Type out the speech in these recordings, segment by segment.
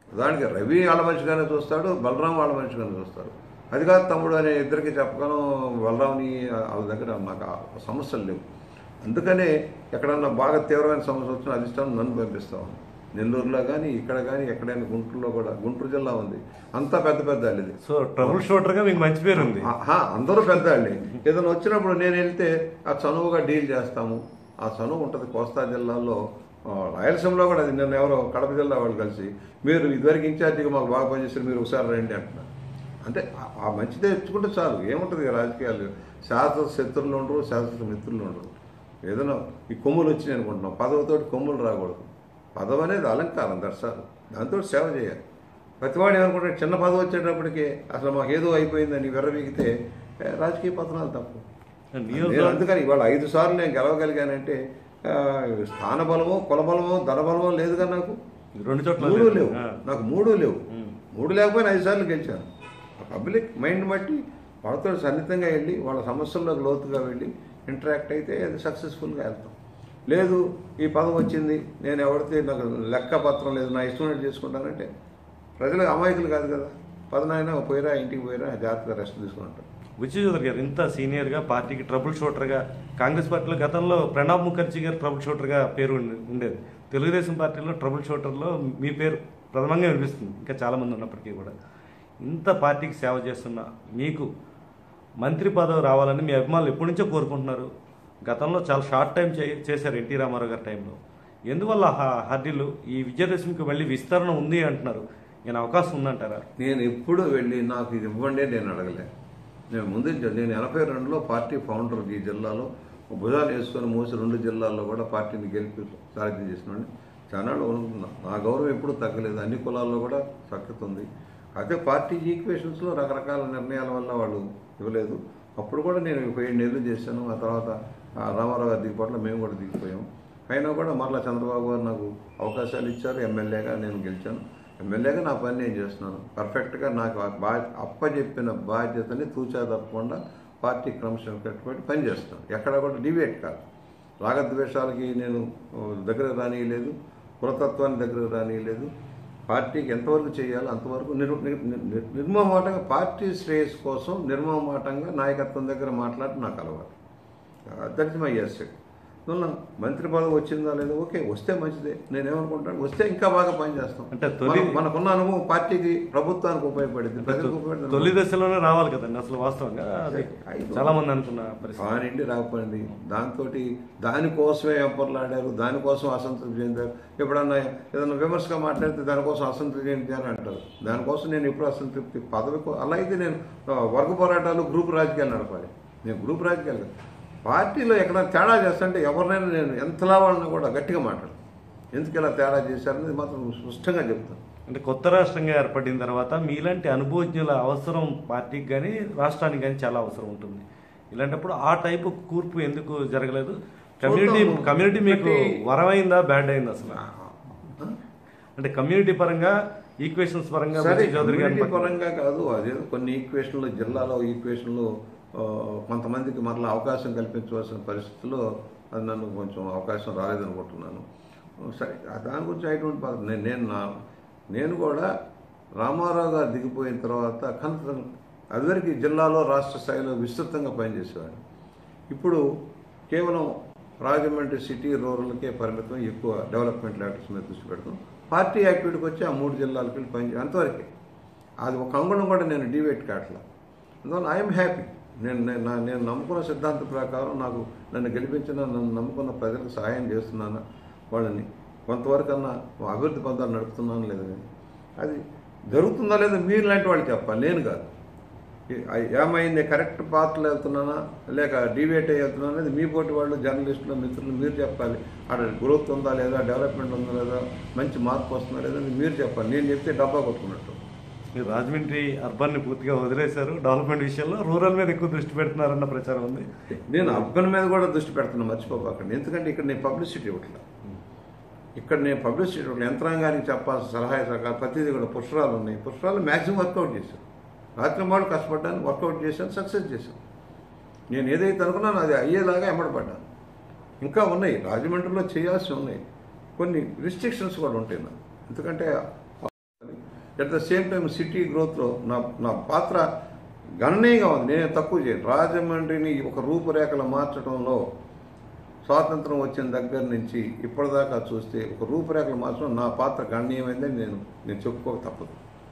దానికి రవి వాళ్ళ మనిషిగానే చూస్తాడు బలరాం వాళ్ళ మనిషిగానే చూస్తాడు అది కాదు తమ్ముడు అనే ఇద్దరికి చెప్పగలం బలరాంని వాళ్ళ దగ్గర నాకు ఆ సమస్యలు లేవు అందుకనే ఎక్కడన్నా బాగా తీవ్రమైన సమస్య వచ్చిన అధిష్టానం నన్ను పంపిస్తా ఉంది నెల్లూరులో కానీ ఇక్కడ కానీ ఎక్కడైనా గుంటూరులో కూడా గుంటూరు జిల్లా ఉంది అంతా పెద్ద పెద్ద ఇది సో ట్రబుల్ షూటర్గా మీకు మంచి పేరు ఉంది ఆహా, అందరూ పెద్దవాళ్ళే ఏదైనా వచ్చినప్పుడు నేను వెళ్తే ఆ చనువుగా డీల్ చేస్తాము ఆ చనువు ఉంటుంది కోస్తా జిల్లాలో ఆ, రాయలసీమలో కూడా అది నిన్న ఎవరో కడప జిల్లా వాళ్ళు కలిసి మీరు ఇదివరకు ఇన్ఛార్జిగా మాకు బాగా పనిచేస్తారు మీరు ఒకసారి రండి అంటున్నారు అంటే ఆ- ఆ మంచిదే తెచ్చుకుంటే చాలు ఏముంటుంది ఈ రాజకీయాలు శాశ్వత శత్రులు ఉండరు శాశ్వత మిత్రులు ఉండరు ఏదైనా ఈ కొమ్ములు వచ్చినాయి అనుకుంటున్నాం పదవితోటి కొమ్ములు రాకూడదు పదవి అనేది అలంకారం దర్శాలు దాంతో సేవ చేయాలి ప్రతివాడు ఏమనుకుంటాడు చిన్న పదవి వచ్చేటప్పటికి అసలు మాకు ఏదో అయిపోయిందని విర్రవీగితే ఏ, రాజకీయ పతనాలు తప్పు నేను నియోజకవర్గం అందుకని ఇవాళ ఐదు సార్లు నేను గెలవగలిగానంటే ఆ, స్థాన బలమో కుల బలమో ధన బలమో లేదుగా నాకు రెండు చోట్ల మూడు లేదు. లేవు ఆ. నాకు మూడు లేవు ఉమ్. మూడు లేకపోయినా ఐదు సార్లు గెలిచాను పబ్లిక్ మైండ్ బట్టి వాళ్ళతో సన్నిహితంగా వెళ్ళి వాళ్ళ సమస్యల్లోకి లోతుగా వెళ్ళి ఇంటరాక్ట్ అయితే అది సక్సెస్ఫుల్గా వెళ్తాం లేదు ఈ పదం వచ్చింది నేను ఎవరితే నాకు లెక్క పత్రం లేదు నా ఇష్టం చేసుకుంటానంటే ప్రజలు అమాయకులు కాదు కదా పదనైనా పోయిరా ఇంటికి పోయిరా జాగ్రత్తగా రెస్ట్ తీసుకుంటారు విజయ్ చౌదరి గారు ఇంత సీనియర్గా పార్టీకి ట్రబుల్ షూటర్గా కాంగ్రెస్ పార్టీలో గతంలో ప్రణబ్ ముఖర్జీ గారు ట్రబుల్ షూటర్గా పేరు ఉండి- ఉండేది తెలుగుదేశం పార్టీలో ట్రబుల్ షూటర్లో మీ పేరు ప్రథమంగా వినిపిస్తుంది ఇంకా చాలామంది ఉన్నప్పటికీ కూడా ఇంత పార్టీకి సేవ చేస్తున్న మీకు మంత్రి పదవి రావాలని మీ అభిమానులు ఎప్పటి నుంచో కోరుకుంటున్నారు గతంలో చాలా షార్ట్ టైం చే- చేశారు ఎన్టీ రామారావు గారి టైంలో ఎందువల్ల హ- హర్డీలు ఈ విజయదశమికి మళ్ళీ విస్తరణ ఉంది అంటున్నారు నేను అవకాశం ఉందంటారా నేను ఎప్పుడు వెళ్ళి నాకు ఇది ఇవ్వండి అని నేను అడగలే నేను ముందు జ- నేను ఎనభై రెండులో పార్టీ ఫౌండర్ ఈ జిల్లాలో భుజాలు వేసుకొని మోసి రెండు జిల్లాల్లో కూడా పార్టీని గెలిపి సారథ్యం చేసినండి చాలా అనుకున్నా నా గౌరవం ఎప్పుడూ తగ్గలేదు అన్ని కులాల్లో కూడా తగ్గుతుంది అదే పార్టీ ఈక్వేషన్స్లో రకరకాల నిర్ణయాల వల్ల వాళ్ళు ఇవ్వలేదు అప్పుడు కూడా నేను ఒక ఏడు నెలలు చేశాను ఆ తర్వాత ఆ రామారావు గారి దిగుబాటులో మేము కూడా దిగిపోయాం అయినా కూడా మరలా చంద్రబాబు గారు నాకు అవకాశాలు ఇచ్చారు ఎమ్మెల్యేగా నేను గెలిచాను ఎమ్మెల్యేగా నా పని నేను చేస్తున్నాను పర్ఫెక్ట్గా నాకు ఆ బా అప్పచెప్పిన బాధ్యతని తూచా తప్పకుండా పార్టీ క్రమశిక్షణ కట్టుబడి పని చేస్తాను ఎక్కడ కూడా డివేట్ కాదు రాగద్వేషాలకి నేను ఓ, దగ్గరకు రానియలేదు కులతత్వాన్ని దగ్గరకు రానియలేదు పార్టీకి ఎంతవరకు చేయాలో అంతవరకు నిర్ నిర్- నిర్- నిర్మోహమాటంగా పార్టీ శ్రేయస్ కోసం నిర్మోహమాటంగా నాయకత్వం దగ్గర మాట్లాడి నాకు అలవాటు దట్ ఇస్ మై ఎస్సెట్ అందువల్ల మంత్రి పదవి వచ్చిందా లేదా ఓకే వస్తే మంచిదే నేనేమనుకుంటాను వస్తే ఇంకా బాగా పనిచేస్తాం అంటే తొలి- మనం- మనకున్న అనుభవం పార్టీకి ప్రభుత్వానికి ఉపయోగపడింది ప్రజలకు ఉపయోగపడింది తొలి దశలోనే రావాలి కదండి అసలు వాస్తవంగా అది ఐదు. చాలా మంది అనుకున్న పరిస్థితి కానివ్వండి రాకపోయింది దాంతో దానికోసమే ఎంపర్లాడారు దానికోసం అసంతృప్తి చెందారు ఎప్పుడన్నా ఏదైనా విమర్శగా మాట్లాడితే దానికోసం అసంతృప్తి చెందారు అంటారు దానికోసం నేను ఎప్పుడు అసంతృప్తి పదవి కో- అలా అయితే నేను ఆ, వర్గ పోరాటాలు గ్రూప్ రాజకీయాలు నడపాలి నేను గ్రూప్ రాజకీయాలు కాదు. పార్టీలో ఎక్కడ తేడా చేస్తుంటే ఎవరినైనా నేను ఎంతలా వాళ్ళని కూడా గట్టిగా మాట్లాడు ఎందుకు ఇలా తేడా చేశారనేది మాత్రం స్పష్టంగా చెప్తాను అంటే కొత్త రాష్ట్రంగా ఏర్పడిన తర్వాత మీలాంటి అనుభవజ్ఞుల అవసరం పార్టీకి కానీ రాష్ట్రానికి కానీ చాలా అవసరం ఉంటుంది ఇలాంటప్పుడు ఆ టైపు కూర్పు ఎందుకు జరగలేదు కమ్యూనిటీ చూద్దాము. కమ్యూనిటీ మీకు బట్టి- వరమైందా బ్యాడ్ అయిందా అసలు అంటే కమ్యూనిటీ పరంగా ఈక్వేషన్స్ పరంగా సరే విజయ్ చౌదరి గారిని కమ్యూనిటీ పక్కన- పరంగా కాదు అదే కొన్ని ఈక్వేషన్లు జిల్లాలో ఈక్వేషన్లు ఆ, కొంతమందికి మరలా అవకాశం కల్పించవలసిన పరిస్థితుల్లో అది నన్ను కొంచెం అవకాశం రాలేదనుకుంటున్నాను సరే ఆ దాని గురించి అటువంటి బాధ నేను నేను నా నేను కూడా రామారావు గారు దిగిపోయిన తర్వాత కనత అదివరకు జిల్లాలో రాష్ట్ర స్థాయిలో విస్తృతంగా పనిచేసేవాడు ఇప్పుడు కేవలం రాజమండ్రి సిటీ రూరల్కే పరిమితం ఎక్కువ డెవలప్మెంట్ లెటర్స్ మీద దృష్టి పెడతాం పార్టీ యాక్టివిటీకి వచ్చి ఆ మూడు జిల్లాలకు వెళ్ళి పని అంతవరకే అది ఒక అంగుళం కూడా నేను డివేట్ కావట్లా అందువల్ల ఐఎమ్ హ్యాపీ నేను నేను నా- నేను నమ్ముకున్న సిద్ధాంతం ప్రకారం నాకు నన్ను గెలిపించిన నన్ను నమ్ముకున్న ప్రజలకు సహాయం చేస్తున్నాను వాళ్ళని కొంతవరకన్నా అభివృద్ధి పథకాలు నడుపుతున్నాను లేదా అని. అది జరుగుతుందా లేదా మీరు లాంటి వాళ్ళు చెప్పాలి నేను కాదు ఈ- ఆ- ఏమైంది కరెక్ట్ పాత్రలో వెళ్తున్నానా లేక డివేట్ అయ్యి వెళ్తున్నా అనేది మీ పోటీ వాళ్ళు జర్నలిస్టులు మిత్రులు మీరు చెప్పాలి అక్కడ గ్రోత్ ఉందా లేదా డెవలప్మెంట్ ఉందా లేదా మంచి మార్పు వస్తుందా లేదా అని మీరు చెప్పాలి నేను చెప్తే డబ్బా కొట్టుకున్నట్టు మీరు రాజమండ్రి అర్బన్ ని పూర్తిగా వదిలేశారు డెవలప్మెంట్ విషయంలో రూరల్ మీద ఎక్కువ దృష్టి పెడుతున్నారన్న ప్రచారం ఉంది నేను అర్బన్ మీద కూడా దృష్టి పెడుతున్నా మర్చిపోకండి ఎందుకంటే ఇక్కడ నేను పబ్లిసిటీ ఇవ్వట్లేదు ఇక్కడ నేను పబ్లిసిటీ ఇవ్వట్లేదు యంత్రాంగానికి చెప్పాల్సిన సలహా సహకారం ప్రతిదీ కూడా పుష్పరాలు ఉన్నాయి పుష్పరాలు మ్యాక్సిమం వర్కౌట్ చేశాను రాత్రి మాడు కష్టపడ్డాను వర్కౌట్ చేశాను సక్సెస్ చేశాను నేను ఏదైతే అనుకున్నానో అది అయ్యేలాగా ఎమ్మడపడ్డాను ఇంకా ఉన్నాయి రాజమండ్రిలో చేయాల్సి ఉన్నాయి కొన్ని రిస్ట్రిక్షన్స్ కూడా ఉంటాయి నాకు ఎందుకంటే at the same time city గ్రోత్లో నా నా పాత్ర గణనీయంగా ఉంది నేను తక్కువ చేయను రాజమండ్రిని ఒక రూపురేఖలు మార్చడంలో స్వాతంత్రం వచ్చిన దగ్గర నుంచి ఇప్పటిదాకా చూస్తే ఒక రూపురేఖలు మార్చడం నా పాత్ర గణనీయమైందని నేను నేను చెప్పుకోక తప్పదు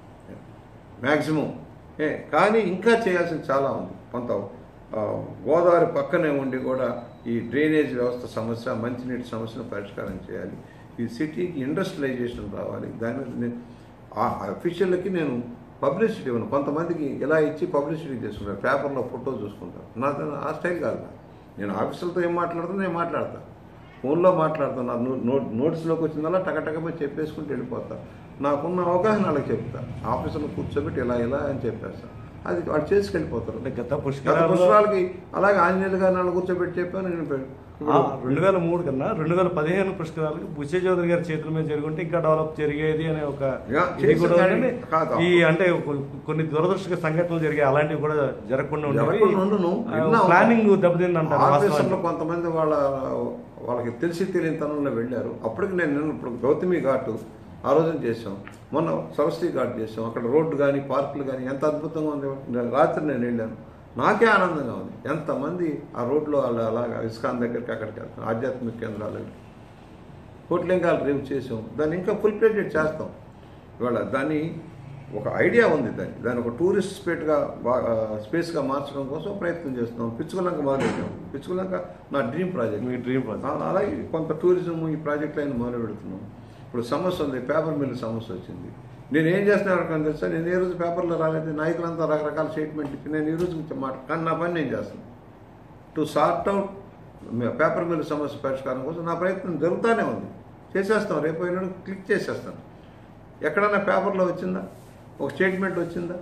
మ్యాక్సిమం ఏ కానీ ఇంకా చేయాల్సింది చాలా ఉంది కొంత ఆ, గోదావరి పక్కనే ఉండి కూడా ఈ డ్రైనేజ్ వ్యవస్థ సమస్య మంచినీటి సమస్యను పరిష్కారం చేయాలి ఈ సిటీకి ఇండస్ట్రియలైజేషన్ రావాలి దాని మీద నేను ఆ అఫీషియల్కి నేను పబ్లిసిటీ ఇవ్వను కొంతమందికి ఇలా ఇచ్చి పబ్లిసిటీ చేసుకుంటారు పేపర్లో ఫోటో చూసుకుంటారు నాతో ఆ స్టైల్ కాదు నాది. నేను ఆఫీసులతో ఏం మాట్లాడుతున్నా నేను మాట్లాడతాను ఫోన్లో మాట్లాడతాను నా నో- నోట్ నోట్స్లోకి వచ్చిందల్లా టకటకమే చెప్పేసుకుంటూ వెళ్ళిపోతా నాకున్న అవగాహన వాళ్ళకి చెప్తా ఆఫీసులో కూర్చోబెట్టి ఇలా ఇలా అని చెప్పేస్తా అది వాడు చేసుకెళ్ళిపోతారు అంటే గత గత పుష్కరాల్లో పుష్కరాలకి అలాగే ఆంజనేయులు గారు నన్ను కూర్చోబెట్టి చెప్పాను నేను పె- ఆ, రెండు వేల మూడు కన్నా రెండు వేల పదిహేను పుష్కరాలకు బుచ్చే చౌదరి గారి చేతుల మీద జరుగుంటే ఇంకా డెవలప్ జరిగేది అనే ఒక యా, ఇది కూడా చేసిన ఉందండి కాదు. ఈ అంటే కొ- కొన్ని దురదృష్టక సంఘటనలు జరిగాయి అలాంటివి కూడా జరగకుండా జరగకుండా ఉండును. ఉండేవి విన్నాం. ప్లానింగ్ దెబ్బతింది అంటారు ఆఫీసర్లో వాస్తవానికి. కొంతమంది వాళ్ళ వాళ్ళకి తెలిసి తెలియని తనంలో వెళ్ళారు అప్పటికి నేను నిన్న ఇప్పుడు గౌతమి ఘాటు ఆ రోజున చేసాం మొన్న సరస్వతి ఘాట్ చేసాం అక్కడ రోడ్డు కానీ పార్కులు కానీ ఎంత అద్భుతంగా ఉంది రాత్రి నేను వెళ్ళాను నాకే ఆనందంగా ఉంది ఎంతమంది ఆ రోడ్లో వాళ్ళు అలాగా ఇస్కాన్ దగ్గరికి అక్కడికి వెళ్తాం ఆధ్యాత్మిక కేంద్రాలకి కోట్లింగాలు రేపు చేసాం దాన్ని ఇంకా ఫుల్ ప్లేటెడ్ చేస్తాం ఇవాళ దాన్ని ఒక ఐడియా ఉంది దాన్ని దాన్ని ఒక టూరిస్ట్ స్పేట్గా బాగా స్పేస్గా మార్చడం కోసం ప్రయత్నం చేస్తున్నాం పిచ్చుకలంక మొదలెట్టాం పిచ్చుకలంక నా డ్రీమ్ ప్రాజెక్ట్ మీ డ్రీమ్ ప్రాజెక్ట్ ఆ- అలాగే కొంత టూరిజం ఈ ప్రాజెక్ట్ లైన్ మొదలు పెడుతున్నాం ఇప్పుడు సమస్య ఉంది పేపర్ మిల్ సమస్య వచ్చింది నేను ఏం చేస్తున్నాను తెలుసా నేను ఏ రోజు పేపర్లో రాలేదు నాయకులంతా రకరకాల స్టేట్మెంట్ ఇచ్చి నేను ఈ రోజు మాట కానీ నా పని నేను చేస్తాను to sort out paper mill సమస్య పరిష్కారం కోసం నా ప్రయత్నం జరుగుతూనే ఉంది చేసేస్తాం రేపు ఎల్లుండి క్లిక్ చేసేస్తాను ఎక్కడన్నా పేపర్లో వచ్చిందా ఒక స్టేట్మెంట్ వచ్చిందా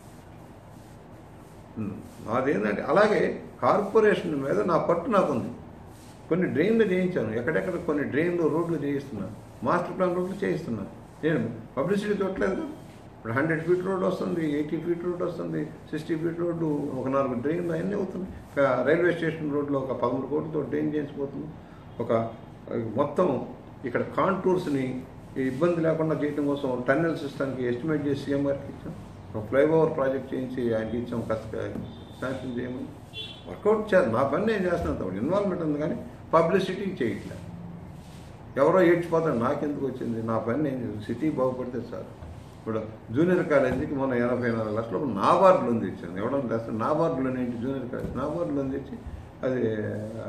ఉమ్, నాదేంటంటే అలాగే కార్పొరేషన్ మీద నా పట్టు నాకుంది కొన్ని డ్రైన్లు చేయించాను ఎక్కడెక్కడ కొన్ని డ్రైన్లు రోడ్లు చేయిస్తున్నాను మాస్టర్ ప్లాన్ రోడ్లు చేయిస్తున్నాను నేను పబ్లిసిటీ చూడలేదు కదా ఇప్పుడు హండ్రెడ్ ఫీట్ రోడ్ వస్తుంది ఎయిటీ ఫీట్ రోడ్ వస్తుంది సిక్స్టీ ఫీట్ రోడ్డు ఒక నాలుగు డ్రైన్లు అన్నీ అవుతుంది ఇక రైల్వే స్టేషన్ రోడ్లో ఒక పదమూడు కోట్లతో డ్రైన్ చేసిపోతుంది ఒక మొత్తం ఇక్కడ కాంటూర్స్ని ఇబ్బంది లేకుండా చేయడం కోసం టన్నెల్ సిస్టమ్కి ఎస్టిమేట్ చేసి సీఎం గారికి ఇచ్చాం ఒక ఫ్లైఓవర్ ప్రాజెక్ట్ చేయించి ఆయనకి ఇచ్చాం కాస్త శాంక్షన్ చేయమని వర్కౌట్ చే నా పని నేను చేస్తున్నాను తప్ప ఇన్వాల్వ్మెంట్ ఉంది కానీ పబ్లిసిటీ చేయట్లేదు ఎవరో ఏడ్చిపోతాడు నాకెందుకు వచ్చింది నా పని నేను సిటీ బాగుపడితే సార్ ఇప్పుడు జూనియర్ కాలేజీకి మొన్న ఎనభై నాలుగు లక్షలు నాబార్డు లోన్ తెచ్చాను ఎవడో తెస్తాను నాబార్డు లోన్ ఏంటి జూనియర్ కాలేజ్ నాబార్డు లోన్ తెచ్చి అది ఆ,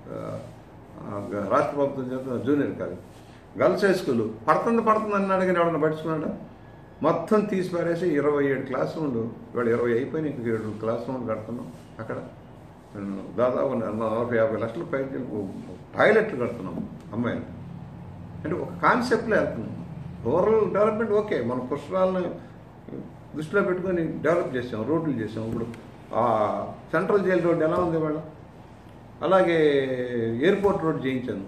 ఆ, రాష్ట్ర ప్రభుత్వం చేత junior college girls high school పడుతుంది పడుతుంది అన్నాడు కానీ ఎవడన్నా పట్టించుకున్నాడా మొత్తం తీసి పారేసి ఇరవై ఏడు క్లాస్ రూమ్లు ఇవాళ ఇరవై అయిపోయినాయి ఇంక ఏడు క్లాస్ రూమ్లు కడుతున్నాం అక్కడ నేను దాదాపు నలభై యాభై లక్షల పైకి టాయిలెట్లు కడుతున్నాం అమ్మాయిలు అంటే ఒక కాన్సెప్ట్లో వెళ్తున్నాం రూరల్ డెవలప్మెంట్ ఓకే మన పుష్కరాలను దృష్టిలో పెట్టుకొని డెవలప్ చేసాం రోడ్లు చేసాం ఇప్పుడు ఆ సెంట్రల్ జైల్ రోడ్ ఎలా ఉంది ఇవాళ అలాగే ఎయిర్పోర్ట్ రోడ్ చేయించాను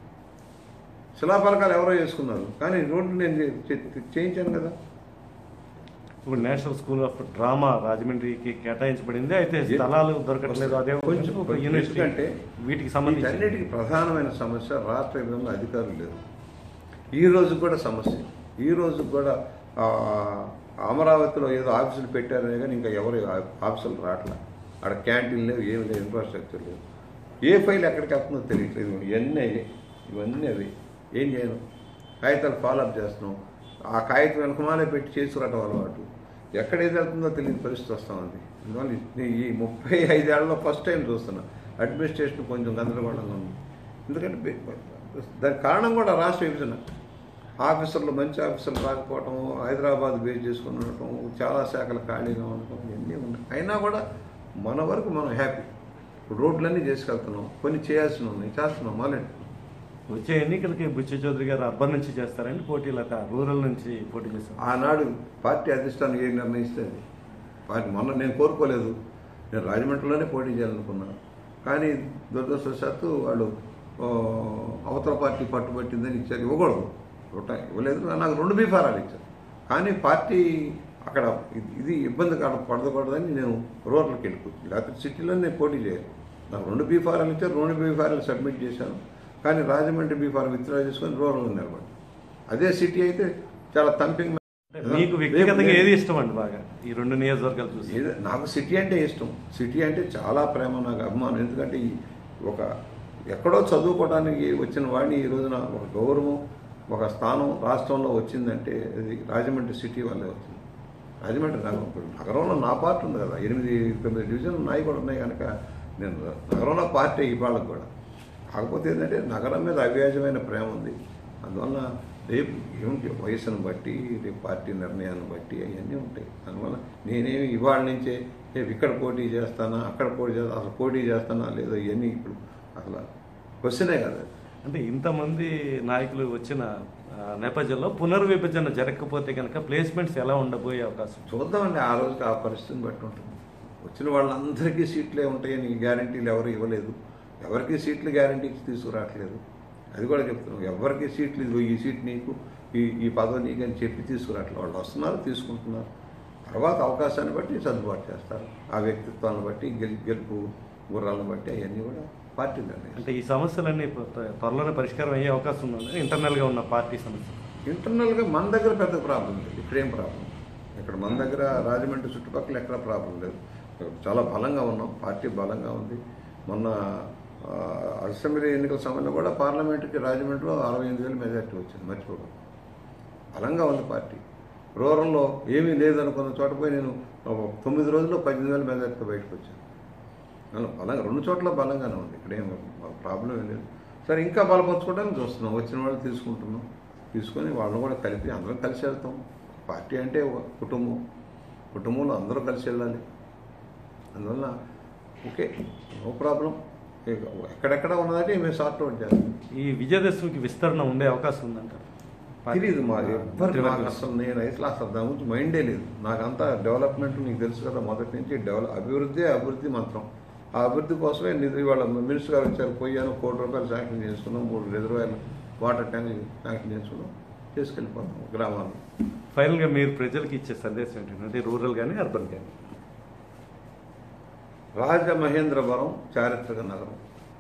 శిలాఫలకాలు ఎవరో చేసుకున్నారు కానీ రోడ్లు నేను చే- చే- చేయించాను కదా ఇప్పుడు నేషనల్ స్కూల్ ఆఫ్ డ్రామా రాజమండ్రికి కేటాయించబడింది అయితే స్థలాలు దొరకట్లేదు అదే కొంచెం ఒక కొంచెం యూనివర్సిటీ ఎందుకంటే వీటికి సంబంధించి వీటన్నిటికీ ప్రధానమైన సమస్య రాష్ట్ర విధంగా అధికారులు లేరు ఈ రోజు కూడా సమస్య ఈ రోజు కూడా ఆ, అమరావతిలో ఏదో ఆఫీసులు పెట్టారనే కానీ ఇంకా ఎవరు ఆ- ఆఫీసులు రావట్లే అక్కడ క్యాంటీన్ లేవు ఏమి లేవు ఇన్ఫ్రాస్ట్రక్చర్ లేవు ఏ ఫైల్ ఎక్కడికి వెళ్తుందో తెలియట్లేదు ఇవన్నీ అయ్యాయి ఇవన్నీ అవి ఏం చేయను కాగితాలు ఫాలోఅప్ చేస్తున్నాం ఆ కాగితం వెనకమాలే పెట్టి చేసుకురావటం అలవాటు ఎక్కడ ఏది వెళ్తుందో తెలియని పరిస్థితి వస్తూ ఉంది అందువల్ల ఈ- ఈ ముప్పై ఐదేళ్లలో ఫస్ట్ టైం చూస్తున్నా అడ్మినిస్ట్రేషన్ కొంచెం గందరగోళంగా ఉంది ఎందుకంటే బే- దానికి కారణం కూడా రాష్ట్ర విభజన ఆఫీసర్లు మంచి ఆఫీసర్లు రాకపోవటం హైదరాబాద్ బేస్ చేసుకుని ఉండటం చాలా శాఖలు ఖాళీగా ఉండటం ఇవన్నీ ఉన్నాయి అయినా కూడా మన వరకు మనం హ్యాపీ రోడ్లన్నీ చేసుకెళ్తున్నాం కొన్ని చేయాల్సి ఉన్నాయి చేస్తున్నాం మళ్ళీ వచ్చే ఎన్నికలకి బుచ్చ చౌదరి గారు అర్బన్ నుంచి చేస్తారండి పోటీ లేక రూరల్ నుంచి పోటీ చేస్తారు ఆనాడు పార్టీ అధిష్టానం ఏ నిర్ణయిస్తే అది పార్టీ మొన్న నేను కోరుకోలేదు నేను రాజమండ్రిలోనే పోటీ చేయాలనుకున్నాను కానీ దురదృష్టవశాత్తు వాళ్ళు ఆ, అవతల పార్టీ పట్టుబట్టిందని ఇచ్చారు ఇవ్వకూడదు ఇవ్వట ఇవ్వలేదు నాకు రెండు బీఫారాలు ఇచ్చారు కానీ పార్టీ అక్కడ ఇది- ఇది ఇబ్బంది కాడ పడదకూడదని నేను రూరల్కి వెళ్ళిపోతుంది లేకపోతే సిటీలో నేను పోటీ చేయాలి నాకు రెండు బీఫారాలు ఇచ్చారు రెండు బీఫారాలు సబ్మిట్ చేశాను కానీ రాజమండ్రి బీఫారం విత్డ్రా చేసుకొని రూరల్లో నిలబడి అదే సిటీ అయితే చాలా తంపింగ్ అంటే మీకు వ్యక్తిగతంగా ఏది ఇష్టం అండి బాగా ఈ రెండు నియోజకవర్గాలు చూసి ఏదో నాకు సిటీ అంటే ఇష్టం సిటీ అంటే చాలా ప్రేమ నాకు అభిమానం ఎందుకంటే ఈ ఒక ఎక్కడో చదువుకోవడానికి వచ్చిన వాడిని ఈ రోజున ఒక గౌరవం ఒక స్థానం రాష్ట్రంలో వచ్చిందంటే అది రాజమండ్రి సిటీ వల్లే వచ్చింది రాజమండ్రి నగరం ఇప్పుడు నగరంలో నా పార్టీ ఉంది కదా ఎనిమిది తొమ్మిది డివిజన్లు నాయి కూడా ఉన్నాయి కనుక నేను నగరంలో పార్టీ ఇవాళకు కూడా కాకపోతే ఏంటంటే నగరం మీద అవ్యాజమైన ప్రేమ ఉంది అందువల్ల రేపు ఏమిటి వయసును బట్టి రేపు పార్టీ నిర్ణయాన్ని బట్టి అవన్నీ ఉంటాయి దానివల్ల నేనేమి ఇవాళ నుంచే రేపు ఇక్కడ పోటీ చేస్తానా అక్కడ పోటీ చేస్తా అసలు పోటీ చేస్తానా లేదో ఇవన్నీ ఇప్పుడు అసలు క్వశ్చనే కదా అంటే ఇంతమంది నాయకులు వచ్చిన ఆ, నేపథ్యంలో పునర్విభజన జరగకపోతే కనుక ప్లేస్మెంట్స్ ఎలా ఉండబోయే అవకాశం చూద్దామండి ఆ రోజుకి ఆ పరిస్థితిని బట్టి ఉంటుంది వచ్చిన వాళ్ళందరికీ సీట్లే ఉంటాయని గ్యారంటీలు ఎవరు ఇవ్వలేదు ఎవరికి సీట్లు గ్యారంటీ తీసుకురావట్లేదు అది కూడా చెప్తున్నాం ఎవరికి సీట్లు ఇదిగో ఈ సీట్ నీకు ఈ ఈ పదవి నీకు అని చెప్పి తీసుకురావట్లేదు వాళ్ళు వస్తున్నారు తీసుకుంటున్నారు తర్వాత అవకాశాన్ని బట్టి సర్దుబాటు చేస్తారు ఆ వ్యక్తిత్వాన్ని బట్టి గెలు గెలుపు గుర్రాలను బట్టి అవన్నీ కూడా పార్టీ నిర్ణయం అంటే ఈ సమస్యలన్నీ త్వ- త్వరలోనే పరిష్కారం అయ్యే అవకాశం ఉందండి ఇంటర్నల్గా ఉన్న పార్టీ సమస్య ఇంటర్నల్గా మన దగ్గర పెద్ద ప్రాబ్లం లేదు ఇక్కడేం ప్రాబ్లం ఇక్కడ మన దగ్గర రాజమండ్రి చుట్టుపక్కల ఎక్కడ ప్రాబ్లం లేదు చాలా బలంగా ఉన్నాం పార్టీ బలంగా ఉంది మొన్న ఆ, అసెంబ్లీ ఎన్నికల సమయంలో కూడా పార్లమెంట్కి రాజమండ్రిలో అరవై ఎనిమిది వేలు మెజార్టీ వచ్చింది మర్చిపోకూడదు బలంగా ఉంది పార్టీ రూరల్లో ఏమీ లేదనుకున్న చోట పోయి నేను ఒక తొమ్మిది రోజుల్లో పద్దెనిమిది వేల మెజార్టీతో బయటకు వచ్చాను అలా బలంగా రెండు చోట్ల బలంగానే ఉంది ఇక్కడేం ప్రాబ్లం ఏం లేదు సరే ఇంకా బలపరచుకోవడానికి చూస్తున్నాం వచ్చిన వాళ్ళు తీసుకుంటున్నాం తీసుకొని వాళ్ళని కూడా కలిపి అందరం కలిసి వెళ్తాం పార్టీ అంటే ఒక కుటుంబం కుటుంబంలో అందరూ కలిసి వెళ్ళాలి అందువల్ల ఓకే నో ప్రాబ్లం ఎక్కడెక్కడ ఉన్నదంటే మేము సార్ట్ అవుట్ చేస్తాం ఈ విజయదశమికి విస్తరణ ఉండే అవకాశం ఉందంటారు తెలియదు మా ఎవ్వరు నాకు అసలు నేను అసలు అసలు దాని గురించి మైండే లేదు నాకంతా డెవలప్మెంట్ నీకు తెలుసు కదా మొదటి నుంచి డెవలప్ అభివృద్ధి అభివృద్ధి మంత్రం ఆ అభివృద్ధి కోసమే నిధి వాళ్ళ మినిస్టర్ గారు వచ్చారు పోయాను కోటి రూపాయలు శాంక్షన్ చేసుకున్నాం మూడు రిజర్వాయర్లు వాటర్ ట్యాంక్ శాంక్షన్ చేసుకున్నాం చేసుకెళ్ళిపోతాం గ్రామాలు ఫైనల్గా మీరు ప్రజలకు ఇచ్చే సందేశం ఏంటంటే రూరల్ కానీ అర్బన్ కానీ రాజమహేంద్రవరం చారిత్రక నగరం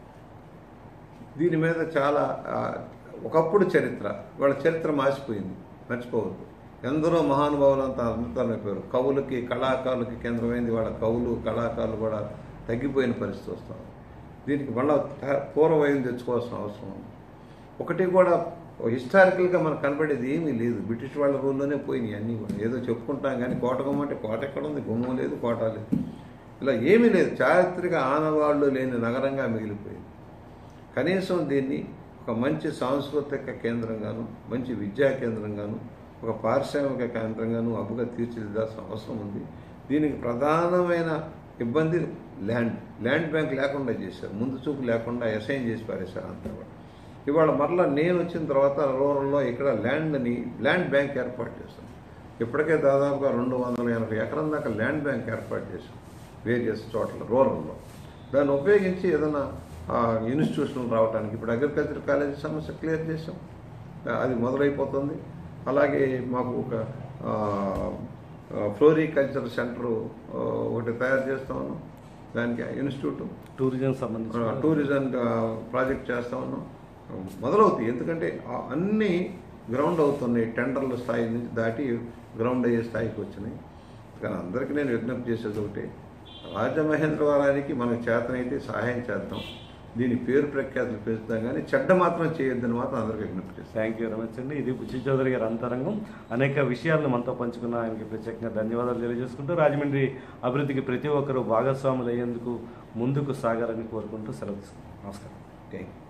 దీని మీద చాలా ఆ, ఒకప్పుడు చరిత్ర వాళ్ళ చరిత్ర మాసిపోయింది మర్చిపోవద్దు ఎందరో మహానుభావులంతా అద్భుతమైపోయారు కవులకి కళాకారులకి కేంద్రమైంది వాళ్ళ కవులు కళాకారులు కూడా తగ్గిపోయిన పరిస్థితి వస్తుంది దీనికి మళ్ళా త- పూర్వవయం తెచ్చుకోవాల్సిన అవసరం ఉంది ఒకటి కూడా హిస్టారికల్గా మనకు కనబడేది ఏమీ లేదు బ్రిటిష్ వాళ్ళ రూల్లోనే పోయినాయి అన్నీ కూడా ఏదో చెప్పుకుంటాం కానీ కోట గుమ్మంటే కోట ఎక్కడ ఉంది గుమ్మం లేదు కోట లేదు ఇలా ఏమీ లేదు చారిత్రక ఆనవాళ్ళు లేని నగరంగా మిగిలిపోయింది కనీసం దీన్ని ఒక మంచి సాంస్కృతిక కేంద్రంగాను మంచి విద్యా కేంద్రంగాను ఒక పారిశ్రామిక కేంద్రంగాను అబ్బుగా తీర్చిదిద్దాల్సిన అవసరం ఉంది దీనికి ప్రధానమైన ఇబ్బంది ల్యాండ్ ల్యాండ్ బ్యాంక్ లేకుండా చేశారు ముందు చూపు లేకుండా అసైన్ చేసి పారేశారు అంతా కూడా ఇవాళ మరలా నేను వచ్చిన తర్వాత రూరల్లో ఇక్కడ ల్యాండ్ని ల్యాండ్ బ్యాంక్ ఏర్పాటు చేశాను ఇప్పటికే దాదాపుగా రెండు వందల ఎనభై ఎకరం దాకా ల్యాండ్ బ్యాంక్ ఏర్పాటు చేశాం వేరియస్ చోట్ల రూరల్లో దాన్ని ఉపయోగించి ఏదైనా ఇన్స్టిట్యూషన్ రావడానికి ఇప్పుడు అగ్రికల్చర్ కాలేజీ సమస్య క్లియర్ చేసాం ఆ, అది మొదలైపోతుంది అలాగే మాకు ఒక ఫ్లోరికల్చర్ సెంటర్ ఒకటి తయారు చేస్తా ఉన్నాం దానికి ఇన్స్టిట్యూట్ టూరిజం సంబంధించి టూరిజం ఆ, ప్రాజెక్ట్ చేస్తా ఉన్నాం మొదలవుతాయి ఎందుకంటే ఆ అన్నీ గ్రౌండ్ అవుతున్నాయి టెండర్ల స్థాయి నుంచి దాటి గ్రౌండ్ అయ్యే స్థాయికి వచ్చినాయి కానీ అందరికీ నేను విజ్ఞప్తి చేసేది ఒకటి రాజమహేంద్రవరానికి మనకు చేతనైతే సహాయం చేద్దాం దీని పేరు ప్రఖ్యాతులు పెంచుతాం కానీ చెడ్డ మాత్రం చేయొద్దని మాత్రం అందరికీ విజ్ఞప్తి చేస్తాం థ్యాంక్ యూ వెరీ మచ్ అండి ఇది బుచ్చి చౌదరి గారి అంతరంగం అనేక విషయాలను మనతో పంచుకున్న ఆయనకి ప్రత్యేకంగా ధన్యవాదాలు తెలియజేసుకుంటూ రాజమండ్రి అభివృద్ధికి ప్రతి ఒక్కరూ భాగస్వాములు అయ్యేందుకు ముందుకు సాగాలని కోరుకుంటూ సెలవు తీసుకుంటాం నమస్కారం థ్యాంక్ యూ